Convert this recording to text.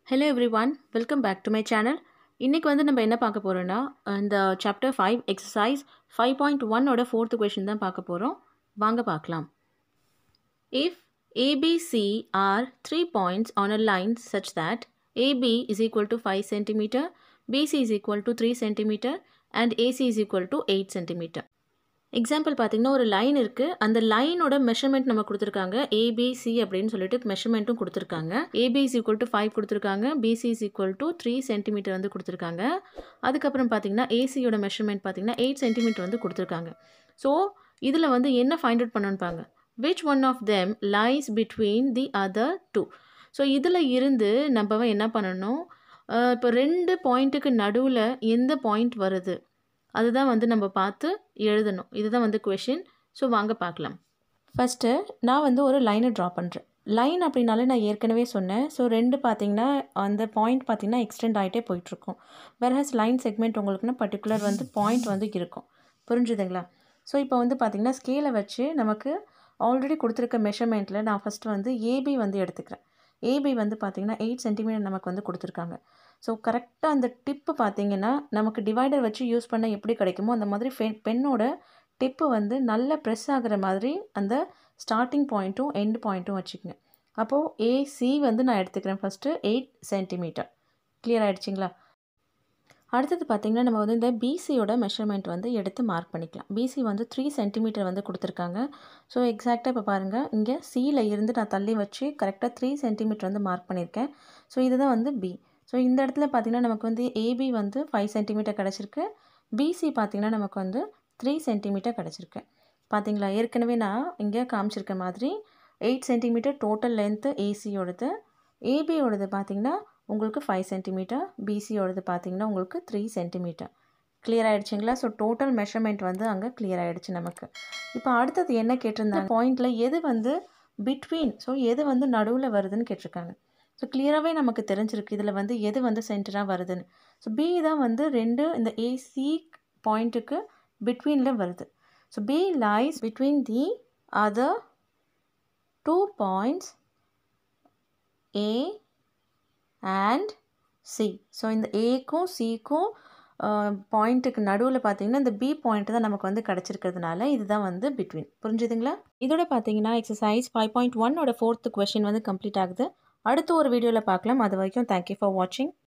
hello everyone welcome back to my channel இன்றைக்கி வந்து நம்ம என்ன பார்க்க போகிறோன்னா இந்த chapter five exercise five point ஒன்னோட ஃபோர்த்து கொஷின் தான் பார்க்க போகிறோம் வாங்க பார்க்கலாம் if ABC are three points on a line such that AB is equal to five centimetre BC is equal to three centimetre and AC is equal to eight centimetre example பார்த்தீங்கன்னா ஒரு line இருக்குது அந்த லைனோட measurement நம்ம கொடுத்துருக்காங்க ABC அப்படின்னு சொல்லிட்டு மெஷர்மெண்ட்டும் கொடுத்துருக்காங்க AB is equal to five கொடுத்துருக்காங்க BC is equal to three centimetre வந்து கொடுத்துருக்காங்க அதுக்கப்புறம் பார்த்தீங்கன்னா ஏசியோட மெஷர்மெண்ட் பார்த்தீங்கன்னா எயிட் சென்டிமீட்டர் வந்து கொடுத்துருக்காங்க ஸோ இதில் வந்து என்ன ஃபைண்ட் அவுட் பண்ணணும்பாங்க which one of them lies between the other two so இதில் இருந்து நம்ம என்ன பண்ணணும் இப்போ ரெண்டு பாயிண்ட்டுக்கு நடுவில் எந்த பாயிண்ட் வருது அதுதான் வந்து நம்ம பார்த்து எழுதணும் இதுதான் வந்து கொஷின் ஸோ வாங்க பார்க்கலாம் ஃபஸ்ட்டு நான் வந்து ஒரு லைனை ட்ரா பண்ணுறேன் லைன் அப்படின்னாலே நான் ஏற்கனவே சொன்னேன் ஸோ ரெண்டு பார்த்தீங்கன்னா அந்த பாயிண்ட் பார்த்தீங்கன்னா எக்ஸ்டெண்ட் ஆகிட்டே போயிட்டுருக்கும் வேர்ஹஸ் லைன் செக்மெண்ட் உங்களுக்குன்னா பர்டிகுலர் வந்து பாயிண்ட் வந்து இருக்கும் புரிஞ்சுதுங்களா ஸோ இப்போ வந்து பார்த்திங்கன்னா ஸ்கேலை வச்சு நமக்கு ஆல்ரெடி கொடுத்துருக்க மெஷர்மெண்ட்டில் நான் ஃபஸ்ட்டு வந்து ஏபி வந்து எடுத்துக்கிறேன் ஏபி வந்து பார்த்திங்கன்னா எயிட் சென்டிமீட்டர் நமக்கு வந்து கொடுத்துருக்காங்க ஸோ கரெக்டாக அந்த டிப்பு பார்த்தீங்கன்னா நமக்கு டிவைடர் வச்சு யூஸ் பண்ண எப்படி கிடைக்குமோ அந்த மாதிரி ஃபெ பெண்ணோட டிப்பு வந்து நல்லா ப்ரெஸ் ஆகிற மாதிரி அந்த ஸ்டார்டிங் பாயிண்ட்டும் எண்ட் பாயிண்ட்டும் வச்சுக்கோங்க அப்போது ஏசி வந்து நான் எடுத்துக்கிறேன் ஃபஸ்ட்டு எயிட் சென்டிமீட்டர் கிளியர் ஆகிடுச்சிங்களா அடுத்தது பார்த்திங்கன்னா நம்ம வந்து இந்த பிசியோட மெஷர்மெண்ட் வந்து எடுத்து மார்க் பண்ணிக்கலாம் பிசி வந்து த்ரீ சென்டிமீட்டர் வந்து கொடுத்துருக்காங்க ஸோ எக்ஸாக்டாக இப்போ பாருங்கள் இங்கே சியில் இருந்து நான் தள்ளி வச்சு கரெக்டாக த்ரீ சென்டிமீட்டர் வந்து மார்க் பண்ணியிருக்கேன் ஸோ இதுதான் வந்து பி ஸோ இந்த இடத்துல பார்த்திங்கன்னா நமக்கு வந்து ஏபி வந்து ஃபைவ் சென்டிமீட்டர் கிடச்சிருக்கு பிசி பார்த்திங்கன்னா நமக்கு வந்து த்ரீ சென்டிமீட்டர் கிடச்சிருக்கு பார்த்தீங்களா ஏற்கனவே நான் இங்கே காமிச்சிருக்க மாதிரி எயிட் சென்டிமீட்டர் டோட்டல் லென்த்து ஏசியோடது ஏபியோடது பார்த்திங்கன்னா உங்களுக்கு ஃபைவ் சென்டிமீட்டர் பிசியோடது பார்த்திங்கன்னா உங்களுக்கு த்ரீ சென்டிமீட்டர் கிளியர் ஆகிடுச்சிங்களா ஸோ டோட்டல் மெஷர்மெண்ட் வந்து அங்கே கிளியர் ஆகிடுச்சு நமக்கு இப்போ அடுத்தது என்ன கேட்டிருந்தாங்க பாயிண்டில் எது வந்து பிட்வீன் ஸோ எது வந்து நடுவில் வருதுன்னு கேட்டிருக்காங்க ஸோ கிளியராகவே நமக்கு தெரிஞ்சிருக்கு இதில் வந்து எது வந்து சென்டராக வருதுன்னு ஸோ பி தான் வந்து ரெண்டு இந்த ஏசி பாயிண்ட்டுக்கு பிட்வீனில் வருது so B lies between the other two points A and C so இந்த ஏக்கும் சிக்கும் பாயிண்ட்டுக்கு நடுவில் பார்த்தீங்கன்னா இந்த பி பாயிண்ட் தான் நமக்கு வந்து கிடச்சிருக்கிறதுனால இதுதான் வந்து பிட்வீன் புரிஞ்சுதுங்களா இதோட பார்த்தீங்கன்னா எக்ஸசைஸ் ஃபைவ் பாயிண்ட் ஒன்னோட ஃபோர்த்து கொஷின் வந்து கம்ப்ளீட் ஆகுது அடுத்த ஒரு வீடியோவில் பார்க்கலாம் அது வரைக்கும் தேங்க்யூ ஃபார் வாட்சிங்